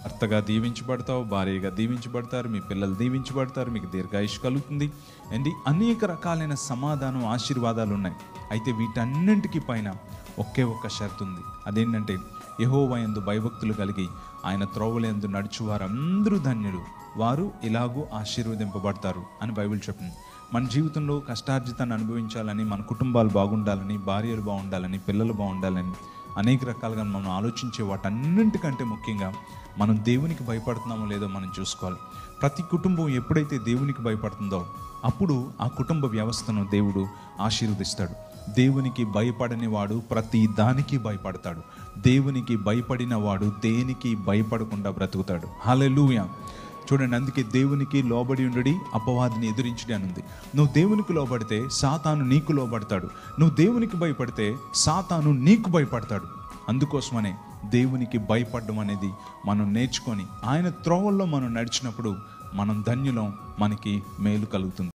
భర్తగా దీవించబడతావు భార్యగా దీవించబడతారు మీ పిల్లలు దీవించబడతారు మీకు దీర్ఘాయుష్ కలుగుతుంది అండ్ అనేక రకాలైన సమాధానం ఆశీర్వాదాలు ఉన్నాయి అయితే వీటన్నింటికి పైన ఒకే ఒక్క షరతు ఉంది అదేంటంటే యహోవా యందు భయభక్తులు కలిగి ఆయన త్రోవలందు నడుచు వారందరూ ధన్యులు వారు ఇలాగూ ఆశీర్వదింపబడతారు అని బైబిల్ చెప్పింది మన జీవితంలో కష్టార్జితాన్ని అనుభవించాలని మన కుటుంబాలు బాగుండాలని భార్యలు బాగుండాలని పిల్లలు బాగుండాలని అనేక రకాలుగా మనం ఆలోచించే వాటన్నింటికంటే ముఖ్యంగా మనం దేవునికి భయపడుతున్నామో లేదో మనం చూసుకోవాలి ప్రతి కుటుంబం ఎప్పుడైతే దేవునికి భయపడుతుందో అప్పుడు ఆ కుటుంబ వ్యవస్థను దేవుడు ఆశీర్వదిస్తాడు దేవునికి భయపడని వాడు ప్రతి దానికి భయపడతాడు దేవునికి భయపడిన వాడు దేనికి భయపడకుండా బ్రతుకుతాడు హల్లెలూయా చూడండి అందుకే దేవునికి లోబడి ఉండడి అపవాదిని ఎదిరించడి అని ఉంది నువ్వు దేవునికి లోబడితే సాతాను నీకు లోబడతాడు నువ్వు దేవునికి భయపడితే సాతాను నీకు భయపడతాడు అందుకోసమనే దేవునికి భయపడడం అనేది మనం నేర్చుకొని ఆయన త్రోవల్లో మనం నడిచినప్పుడు మనం ధన్యులం మనకి మేలు కలుగుతుంది